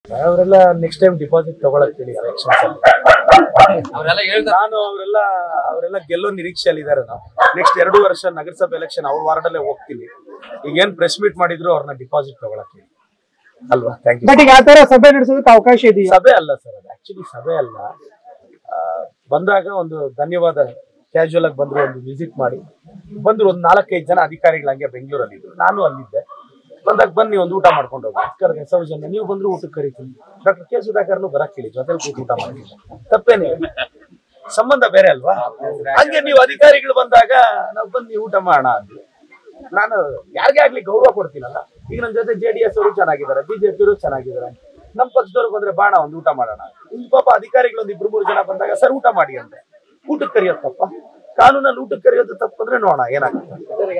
ಅವರೆಲ್ಲ next time deposit ತಗೊಳಕ್ ಹೇಳಿ ಎಲೆಕ್ಷನ್ಸ್ ಅಲ್ಲಿ ಅವರೆಲ್ಲ ಹೇಳ್ತಾರೆ ನಾನು ಅವರೆಲ್ಲ ಅವರೆಲ್ಲ ಗೆಲ್ಲೋ ನಿರೀಕ್ಷೆಯಲ್ಲಿ ಇದಾರೆ ನಾವು ನೆಕ್ಸ್ಟ್ ಎರಡು ವರ್ಷ ನಗರಸಭೆ ಎಲೆಕ್ಷನ್ ಅವ್ರ ವಾರ್ಡಲ್ಲೇ ಹೋಗ್ತೀನಿ ಈಗ ಏನ್ ಪ್ರೆಸ್ ಮೀಟ್ ಮಾಡಿದ್ರು ಅವ್ರನ್ನ ಡಿಪಾಸಿಟ್ ತಗೊಳಕ್ ಹೇಳಿ ಅಲ್ವಾ ಥ್ಯಾಂಕ್ ಯು ಬಟ್ ಈಗ ಆ ತರ ಸಭೆ ನಡೆಸೋದಕ್ಕೆ ಅವಕಾಶ ಇದೆಯಾ ಸಭೆ ಅಲ್ಲ ಸರ್ ಅದು ಆಕ್ಚುಲಿ ಸಭೆ ಅಲ್ಲ ಆ, ಬಂದಾಗ ಒಂದು ಧನ್ಯವಾದ ಕ್ಯಾಶುವಲ್ ಆಗಿ ಬಂದ್ರು ಒಂದು ವಿಸಿಟ್ ಮಾಡಿ ಬಂದ್ರು ಒಂದು ನಾಲ್ಕೈದು ಜನ ಅಧಿಕಾರಿಗಳು ಹಂಗೆ ಬೆಂಗಳೂರಲ್ಲಿ ಇದ್ರು ನಾನು ಅಲ್ಲಿದ್ದೆ ಬಂದಾಗ ಬನ್ನಿ ಒಂದು ಊಟ ಮಾಡ್ಕೊಂಡು ಹೋಗಿ ಕರೆದೆ ಸೌಜನ್ಯ ನೀವು ಬಂದ್ರು ಊಟಕ್ಕೆ ಕರಿತೀನಿ ಡಾಕ್ಟರ್ ಕೆ ಸುಧಾಕರ್ನು ಬರಕ್ ಹೇಳಿ ಜೊತೆಲಿ ಕೂತು ಊಟ ಮಾಡ್ತೀನಿ ತಪ್ಪೇನೆ ಸಂಬಂಧ ಬೇರೆ ಅಲ್ವಾ ಹಂಗೆ ನೀವು ಅಧಿಕಾರಿಗಳು ಬಂದಾಗ ನಾವು ಬನ್ನಿ ಊಟ ಮಾಡೋಣ ಅಂದ್ವಿ ನಾನು ಯಾರಿಗೇ ಆಗ್ಲಿ ಗೌರವ ಕೊಡ್ತೀನಲ್ಲ ಈಗ ನನ್ನ ಜೊತೆ ಜೆ ಡಿ ಎಸ್ ಅವರು ಚೆನ್ನಾಗಿದ್ದಾರೆ ಬಿಜೆಪಿ ಅವರು ಚೆನ್ನಾಗಿದ್ದಾರೆ ನಮ್ಮ ಪಕ್ಷದವ್ರು ಬಂದ್ರೆ ಬಾಣ ಒಂದು ಊಟ ಮಾಡೋಣ ಇಲ್ಲಿ ಪಾಪ ಅಧಿಕಾರಿಗಳು ಒಂದು ಇಬ್ರು ಮೂರು ಜನ ಬಂದಾಗ ಸರ್ ಊಟ ಮಾಡಿ ಅಂತೆ ಊಟಕ್ಕೆ ಕರೆಯೋದು ತಪ್ಪ ಕಾನೂನಲ್ಲಿ ಊಟಕ್ಕೆ ಕರೆಯೋದು ತಪ್ಪಂದ್ರೆ ನೋಡೋಣ ಏನಾಗುತ್ತೆ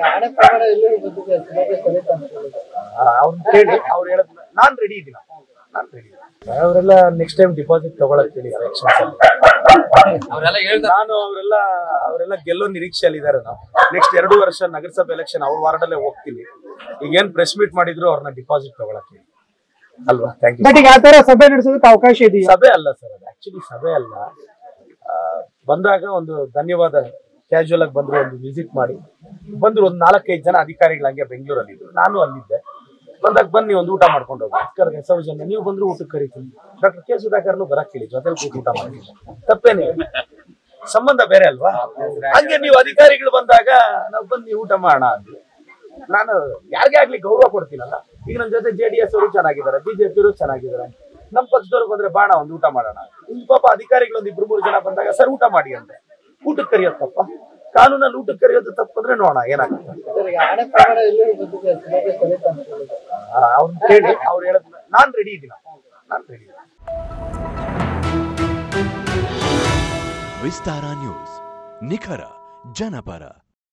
ಅವ್ರು ಕೇಳಿ ಅವ್ರು ಹೇಳದ್ ನಾನ್ ರೆಡಿ ಇದ್ದೀನಿ ನಾನ್ ರೆಡಿ ಅವರೆಲ್ಲ ನೆಕ್ಸ್ಟ್ ಟೈಮ್ ಡಿಪಾಸಿಟ್ ತಗೊಳಕ್ ಹೇಳಿ ಎಲೆಕ್ಷನ್ಸ್ ಅಲ್ಲಿ ಅವರೆಲ್ಲ ಹೇಳ್ತಾರೆ ನಾನು ಅವರೆಲ್ಲ ಅವರೆಲ್ಲ ಗೆಲ್ಲೋ ನಿರೀಕ್ಷೆಯಲ್ಲಿ ಇದಾರೆ ನಾವು ನೆಕ್ಸ್ಟ್ ಎರಡು ವರ್ಷ ನಗರಸಭೆ ಎಲೆಕ್ಷನ್ ಅವ್ರ ವಾರ್ಡಲ್ಲೇ ಹೋಗ್ತೀನಿ ಈಗ ಏನ್ ಪ್ರೆಸ್ ಮೀಟ್ ಮಾಡಿದ್ರು ಅವ್ರನ್ನ ಡಿಪಾಸಿಟ್ ತಗೊಳಕ್ ಹೇಳಿ ಅಲ್ವಾ ಥ್ಯಾಂಕ್ ಯು ಬಟ್ ಈಗ ಆ ತರ ಸಭೆ ನಡೆಸೋದಕ್ಕೆ ಅವಕಾಶ ಇದೆಯಾ ಸಭೆ ಅಲ್ಲ ಸರ್ ಅದು ಆಕ್ಚುಲಿ ಸಭೆ ಅಲ್ಲ ಆ, ಬಂದಾಗ ಒಂದು ಧನ್ಯವಾದ ಕ್ಯಾಶುವಲ್ ಆಗಿ ಬಂದ್ರು ಒಂದು ವಿಸಿಟ್ ಮಾಡಿ ಬಂದ್ರು ಒಂದು ನಾಲ್ಕೈದು ಜನ ಅಧಿಕಾರಿಗಳು ಹಂಗೆ ಬೆಂಗಳೂರಲ್ಲಿ ಇದ್ರು ನಾನು ಅಲ್ಲಿದ್ದೆ ಬಂದಾಗ ಬನ್ನಿ ಒಂದು ಊಟ ಮಾಡ್ಕೊಂಡು ಹೋಗಿ ಕರೆದೆ ಸೌಜನ್ಯ ನೀವು ಬಂದ್ರು ಊಟಕ್ಕೆ ಕರಿತೀನಿ ಡಾಕ್ಟರ್ ಕೆ ಸುಧಾಕರ್ನು ಬರಕ್ ಹೇಳಿ ಜೊತೆಲಿ ಕೂತು ಊಟ ಮಾಡ್ತೀನಿ ತಪ್ಪೇನೆ ಸಂಬಂಧ ಬೇರೆ ಅಲ್ವಾ ಹಂಗೆ ನೀವು ಅಧಿಕಾರಿಗಳು ಬಂದಾಗ ನಾವು ಬನ್ನಿ ಊಟ ಮಾಡೋಣ ಅಂದ್ವಿ ನಾನು ಯಾರಿಗೇ ಆಗ್ಲಿ ಗೌರವ ಕೊಡ್ತೀನಲ್ಲ ಈಗ ನನ್ನ ಜೊತೆ ಜೆ ಡಿ ಎಸ್ ಅವರು ಚೆನ್ನಾಗಿದ್ದಾರೆ ಬಿಜೆಪಿ ಅವರು ಚೆನ್ನಾಗಿದ್ದಾರೆ ನಮ್ಮ ಪಕ್ಷದವ್ರು ಬಂದ್ರೆ ಬಾಣ ಒಂದು ಊಟ ಮಾಡೋಣ ಇಲ್ಲಿ ಪಾಪ ಅಧಿಕಾರಿಗಳು ಒಂದು ಇಬ್ರು ಮೂರು ಜನ ಬಂದಾಗ ಸರ್ ಊಟ ಮಾಡಿ ಅಂತೆ ಊಟಕ್ಕೆ ಕರೆಯೋದು ತಪ್ಪ ಕಾನೂನಲ್ಲಿ ಊಟಕ್ಕೆ ಕರೆಯೋದು ತಪ್ಪಂದ್ರೆ ನೋಡೋಣ ಏನಾಗುತ್ತೆ ಅವ್ರು ಕೇಳಿ ಅವ್ರು ಹೇಳದ್ ನಾನ್ ರೆಡಿ ಇದ್ದೀನಿ ನಾನ್ ರೆಡಿ ವಿಸ್ತಾರ ನ್ಯೂಸ್ ನಿಖರ ಜನಪರ